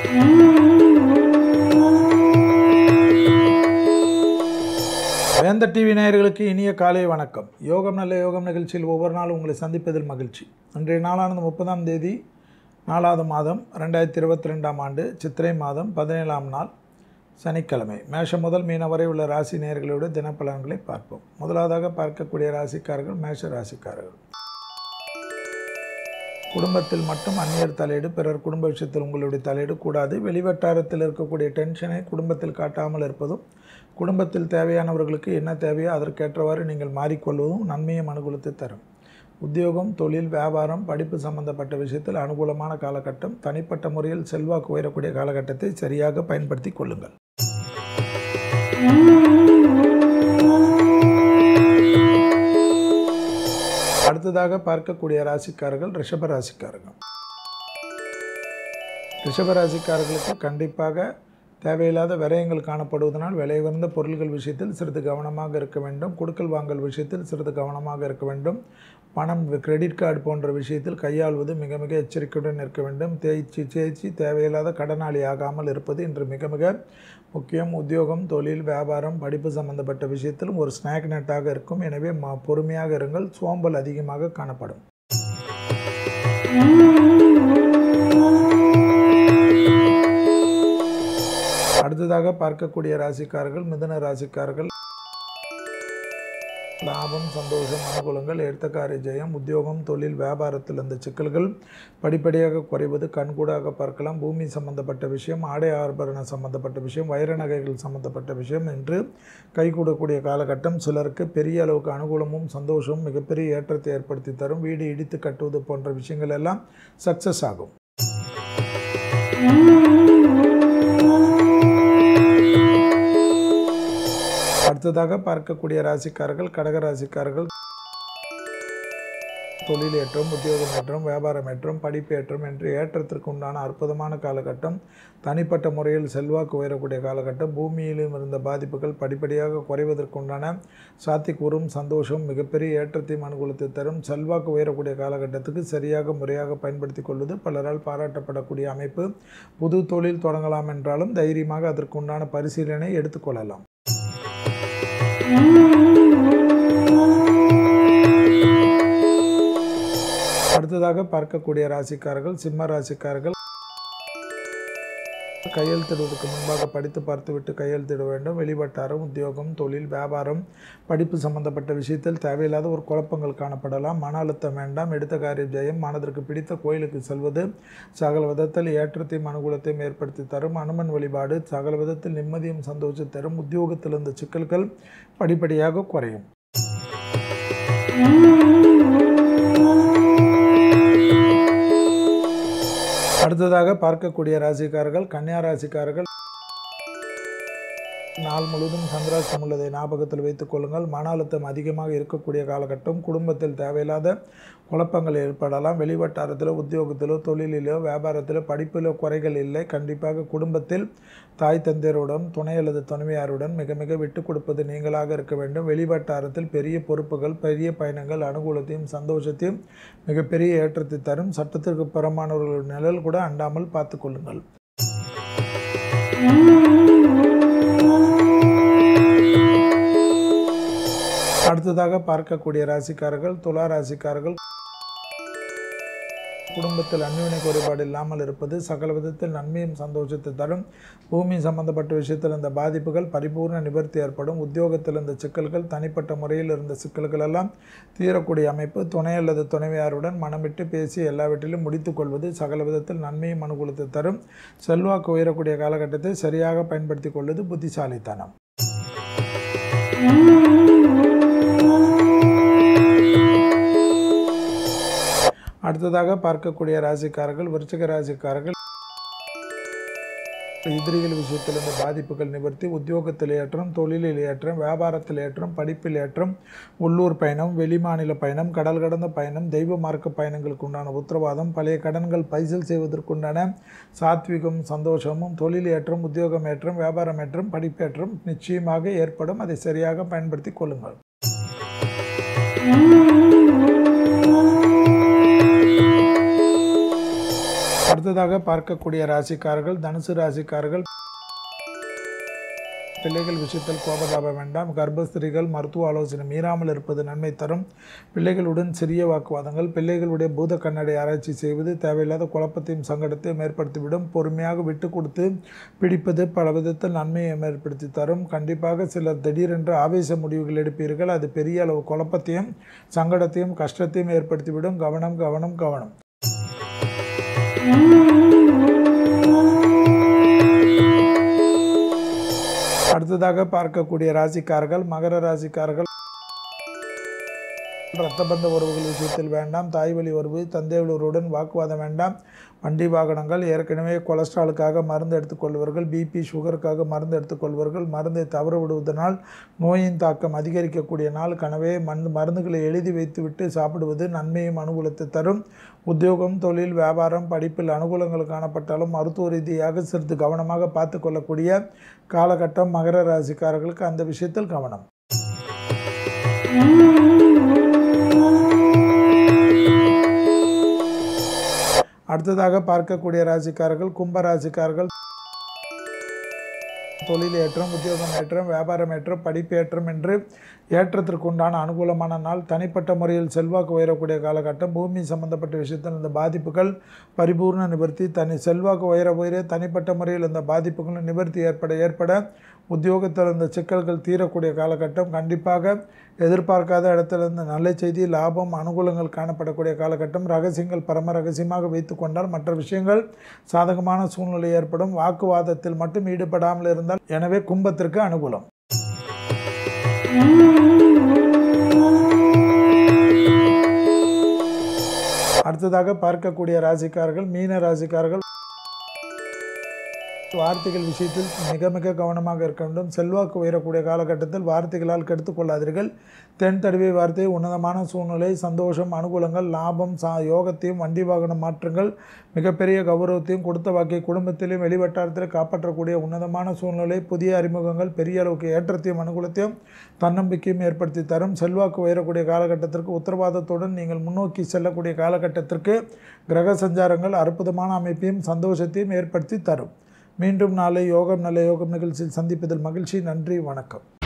வேந்த TV நேயர்களுக்கு இனிய காலை வணக்கம் யோகம் நல்ல யோகம் நிகழ்ச்சியில் ஒவ்வொரு நாளும் உங்களை சந்திப்பதில் மகிழ்ச்சி இன்றைய நாளானது முப்பதாம் தேதி நாலாவது மாதம் ரெண்டாயிரத்தி இருபத்தி ரெண்டாம் ஆண்டு சித்திரை மாதம் பதினேழாம் நாள் சனிக்கிழமை மேஷம் முதல் மீன வரை உள்ள ராசி நேயர்களோட தினப்பலன்களை பார்ப்போம் முதலாவதாக பார்க்கக்கூடிய ராசிக்காரர்கள் மேஷ ராசிக்காரர்கள் குடும்பத்தில் மட்டும் அந்நியர் தலையீடு பிறர் குடும்ப விஷயத்தில் உங்களுடைய தலையீடு கூடாது வெளிவட்டாரத்தில் இருக்கக்கூடிய டென்ஷனை குடும்பத்தில் காட்டாமல் இருப்பதும் குடும்பத்தில் தேவையானவர்களுக்கு என்ன தேவையோ அதற்கேற்றவாறு நீங்கள் மாறிக்கொள்வதும் நன்மையும் அனுகூலத்தை தரும் உத்தியோகம் தொழில் வியாபாரம் படிப்பு சம்பந்தப்பட்ட விஷயத்தில் அனுகூலமான காலகட்டம் தனிப்பட்ட முறையில் செல்வாக்கு உயரக்கூடிய காலகட்டத்தை சரியாக பயன்படுத்தி கொள்ளுங்கள் அடுத்ததாக பார்க்கக்கூடிய ராசிக்காரர்கள் ரிஷப ராசிக்காரர்கள் ரிஷப ராசிக்காரர்களுக்கு கண்டிப்பாக தேவையில்லாத விரயங்கள் காணப்படுவதனால் விலை உயர்ந்த பொருள்கள் விஷயத்தில் சிறிது கவனமாக இருக்க வேண்டும் கொடுக்கல் வாங்கல் விஷயத்தில் சிறிது கவனமாக இருக்க வேண்டும் பணம் கிரெடிட் கார்டு போன்ற விஷயத்தில் கையாள்வது மிக மிக எச்சரிக்கையுடன் இருக்க வேண்டும் தேய்ச்சி தேய்ச்சி தேவையில்லாத கடனாளி ஆகாமல் இருப்பது இன்று மிக மிக முக்கியம் உத்தியோகம் தொழில் வியாபாரம் படிப்பு சம்பந்தப்பட்ட விஷயத்திலும் ஒரு ஸ்நாக் நெட்டாக இருக்கும் எனவே ம பொறுமையாக இருங்கள் சோம்பல் அதிகமாக காணப்படும் அடுத்ததாக பார்க்கக்கூடிய ராசிக்காரர்கள் மிதுன ராசிக்காரர்கள் லாபம் சந்தோஷம் அனுகூலங்கள் எடுத்தக்காரிய ஜெயம் உத்தியோகம் தொழில் வியாபாரத்தில் இந்த சிக்கல்கள் படிப்படியாக குறைவது கண்கூடாக பார்க்கலாம் பூமி சம்பந்தப்பட்ட விஷயம் ஆடை ஆபரண சம்பந்தப்பட்ட விஷயம் வைர நகைகள் சம்பந்தப்பட்ட விஷயம் என்று கைகூடக்கூடிய காலகட்டம் சிலருக்கு பெரிய அளவுக்கு அனுகூலமும் சந்தோஷமும் மிகப்பெரிய ஏற்றத்தை ஏற்படுத்தி தரும் வீடு இடித்து கட்டுவது போன்ற விஷயங்கள் எல்லாம் சக்சஸ் ஆகும் அடுத்ததாக பார்க்கக்கூடிய ராசிக்காரர்கள் கடக ராசிக்காரர்கள் தொழில் ஏற்றம் உத்தியோகம் ஏற்றம் வியாபாரம் ஏற்றம் படிப்பு ஏற்றம் என்று ஏற்றத்திற்கு உண்டான அற்புதமான காலகட்டம் தனிப்பட்ட முறையில் செல்வாக்கு உயரக்கூடிய காலகட்டம் பூமியிலும் இருந்த பாதிப்புகள் படிப்படியாக குறைவதற்குண்டான சாத்திக்கூறும் சந்தோஷம் மிகப்பெரிய ஏற்றத்தையும் அனுகூலத்தை தரும் செல்வாக்கு உயரக்கூடிய காலகட்டத்துக்கு சரியாக முறையாக பயன்படுத்தி கொள்வது பலரால் பாராட்டப்படக்கூடிய அமைப்பு புது தொழில் தொடங்கலாம் என்றாலும் தைரியமாக அதற்குண்டான பரிசீலனை எடுத்துக்கொள்ளலாம் அடுத்ததாக பார்க்கக்கூடிய ராசிக்காரர்கள் சிம்ம ராசிக்காரர்கள் கையெழுத்திடுவதற்கு முன்பாக படித்து பார்த்துவிட்டு கையெழுத்திட வேண்டும் வெளிவட்டாரம் உத்தியோகம் தொழில் வியாபாரம் படிப்பு சம்பந்தப்பட்ட விஷயத்தில் தேவையில்லாத ஒரு குழப்பங்கள் காணப்படலாம் மன அழுத்தம் வேண்டாம் எடுத்த காரியம் ஜெயம் மனதிற்கு பிடித்த கோயிலுக்கு செல்வது சகல விதத்தில் ஏற்றத்தையும் அனுகூலத்தையும் ஏற்படுத்தி தரும் அனுமன் வழிபாடு சகல விதத்தில் நிம்மதியும் சந்தோஷத்தை தரும் உத்தியோகத்தில் இருந்த சிக்கல்கள் படிப்படியாக குறையும் அடுத்ததாக பார்க்கக்கூடிய ராசிக்காரர்கள் கன்னியா ராசிக்காரர்கள் நாள் முழுவதும் சந்திராஷ்டம் உள்ளதை ஞாபகத்தில் வைத்துக் கொள்ளுங்கள் மன அழுத்தம் அதிகமாக இருக்கக்கூடிய காலகட்டம் குடும்பத்தில் தேவையில்லாத குழப்பங்கள் ஏற்படலாம் வெளிவட்டாரத்தில் உத்தியோகத்திலோ தொழிலிலோ வியாபாரத்திலோ படிப்பிலோ குறைகள் இல்லை கண்டிப்பாக குடும்பத்தில் தாய் தந்தையருடன் துணை அல்லது துணைவியாருடன் மிக மிக விட்டு கொடுப்பது நீங்களாக இருக்க வேண்டும் வெளிவட்டாரத்தில் பெரிய பொறுப்புகள் பெரிய பயணங்கள் அனுகூலத்தையும் சந்தோஷத்தையும் மிகப்பெரிய ஏற்றத்தை தரும் சட்டத்திற்கு புறமானவர்கள் நிழல் கூட அண்டாமல் பார்த்து கொள்ளுங்கள் அடுத்ததாக பார்க்கக்கூடிய ராசிக்காரர்கள் துலா ராசிக்காரர்கள் குடும்பத்தில் அந்யோன்ய குறைபாடு இல்லாமல் இருப்பது சகல விதத்தில் நன்மையும் சந்தோஷத்தை தரும் பூமி சம்பந்தப்பட்ட விஷயத்தில் இந்த பாதிப்புகள் பரிபூர்ண நிவர்த்தி ஏற்படும் உத்தியோகத்தில் இந்த சிக்கல்கள் தனிப்பட்ட முறையில் இருந்த சிக்கல்கள் எல்லாம் தீரக்கூடிய அமைப்பு துணை அல்லது துணைவியாருடன் மனமிட்டு பேசி எல்லாவற்றிலும் முடித்துக் கொள்வது சகல விதத்தில் நன்மையும் அனுகூலத்தை தரும் செல்வாக்கு உயரக்கூடிய காலகட்டத்தை சரியாக பயன்படுத்தி கொள்வது புத்திசாலித்தனம் அடுத்ததாக பார்க்கக்கூடிய ராசிக்காரர்கள் விருச்சிக ராசிக்காரர்கள் எதிரிகள் விஷயத்தில் இந்த பாதிப்புகள் நிவர்த்தி உத்தியோகத்தில் ஏற்றம் தொழிலில் ஏற்றம் வியாபாரத்தில் ஏற்றம் படிப்பில் ஏற்றம் உள்ளூர் பயணம் வெளிமாநில பயணம் கடல் கடந்த பயணம் தெய்வ மார்க்க பயணங்களுக்கு உண்டான உத்தரவாதம் பழைய கடன்கள் பைசல் செய்வதற்குண்டான சாத்விகம் சந்தோஷமும் தொழில் ஏற்றம் உத்தியோகம் ஏற்றம் வியாபாரம் ஏற்றம் படிப்பேற்றம் நிச்சயமாக ஏற்படும் அதை சரியாக பயன்படுத்தி கொள்ளுங்கள் அடுத்ததாக பார்க்கக்கூடிய ராசிக்காரர்கள் தனுசு ராசிக்காரர்கள் பிள்ளைகள் விஷயத்தில் கோபதாபம் வேண்டாம் கர்ப்பஸ்திரிகள் மருத்துவ ஆலோசனை மீறாமல் இருப்பது நன்மை தரும் பிள்ளைகளுடன் சிறிய வாக்குவாதங்கள் பிள்ளைகளுடைய பூத கண்ணடை ஆராய்ச்சி செய்வது தேவையில்லாத குழப்பத்தையும் சங்கடத்தையும் ஏற்படுத்திவிடும் பொறுமையாக விட்டு கொடுத்து பிடிப்பது பல விதத்தில் நன்மையை ஏற்படுத்தி தரும் கண்டிப்பாக சிலர் திடீரென்று ஆவேச முடிவுகள் எடுப்பீர்கள் அது பெரிய அளவு குழப்பத்தையும் சங்கடத்தையும் கஷ்டத்தையும் ஏற்படுத்திவிடும் கவனம் கவனம் கவனம் அடுத்ததாக பார்க்கக்கூடிய ராசிக்காரர்கள் மகர ராசிக்காரர்கள் இரத்தபந்த உறவுகள் விஷயத்தில் வேண்டாம் தாய் வழி உறவு தந்தையுடன் வாக்குவாதம் வேண்டாம் வண்டி வாகனங்கள் ஏற்கனவே கொலஸ்ட்ராலுக்காக மருந்து எடுத்துக்கொள்வர்கள் பிபி சுகருக்காக மருந்து எடுத்துக்கொள்வர்கள் மருந்தை தவற விடுவதனால் நோயின் தாக்கம் அதிகரிக்கக்கூடிய நாள் கனவே மண் மருந்துகளை எழுதி வைத்துவிட்டு சாப்பிடுவது நன்மையும் அனுகூலத்தை தரும் உத்தியோகம் தொழில் வியாபாரம் படிப்பில் அனுகூலங்கள் காணப்பட்டாலும் மருத்துவ ரீதியாக சிறிது கவனமாக பார்த்து கொள்ளக்கூடிய காலகட்டம் மகர ராசிக்காரர்களுக்கு அந்த விஷயத்தில் கவனம் அடுத்ததாக பார்க்கக்கூடிய ராசிக்காரர்கள் கும்ப ராசிக்காரர்கள் தொழில் ஏற்றம் உத்தியோகம் ஏற்றம் வியாபாரம் ஏற்றம் படிப்பு ஏற்றம் என்று ஏற்றத்திற்கு உண்டான அனுகூலமான நாள் தனிப்பட்ட முறையில் செல்வாக்கு உயரக்கூடிய காலகட்டம் பூமி சம்பந்தப்பட்ட விஷயத்தில் இந்த பாதிப்புகள் பரிபூர்ண நிவர்த்தி தனி செல்வாக்கு உயர உயர தனிப்பட்ட முறையில் இந்த பாதிப்புகள் நிவர்த்தி ஏற்பட ஏற்பட உத்தியோகத்தில் இந்த சிக்கல்கள் தீரக்கூடிய காலகட்டம் கண்டிப்பாக எதிர்பார்க்காத இடத்துல இருந்து நல்ல செய்தி லாபம் அனுகூலங்கள் காணப்படக்கூடிய காலகட்டம் ரகசியங்கள் பரம ரகசியமாக வைத்து கொண்டால் மற்ற விஷயங்கள் சாதகமான சூழ்நிலை ஏற்படும் வாக்குவாதத்தில் மட்டும் ஈடுபடாமல் இருந்தால் எனவே கும்பத்திற்கு அனுகூலம் அடுத்ததாக பார்க்கக்கூடிய ராசிக்காரர்கள் மீன ராசிக்காரர்கள் வார்த்தைகள் விஷயத்தில் மிக மிக கவனமாக இருக்க வேண்டும் செல்வாக்கு உயரக்கூடிய காலகட்டத்தில் வார்த்தைகளால் கெடுத்துக் கொள்ளாதீர்கள் தென் தடவை வார்த்தை உன்னதமான சூழ்நிலை சந்தோஷம் அனுகூலங்கள் லாபம் சா யோகத்தையும் வண்டி வாகன மாற்றங்கள் மிகப்பெரிய கௌரவத்தையும் கொடுத்த வாக்கை குடும்பத்திலும் வெளிவட்டாரத்திலும் காப்பாற்றக்கூடிய உன்னதமான சூழ்நிலை புதிய அறிமுகங்கள் பெரிய அளவுக்கு ஏற்றத்தையும் அனுகூலத்தையும் தன்னம்பிக்கையும் ஏற்படுத்தி தரும் செல்வாக்கு உயரக்கூடிய காலகட்டத்திற்கு உத்தரவாதத்துடன் நீங்கள் முன்னோக்கி செல்லக்கூடிய காலகட்டத்திற்கு கிரக சஞ்சாரங்கள் அற்புதமான அமைப்பையும் சந்தோஷத்தையும் ஏற்படுத்தி தரும் மீண்டும் நாளை யோகம் நல்ல யோகம் நிகழ்ச்சியில் சந்திப்பதில் மகிழ்ச்சி நன்றி வணக்கம்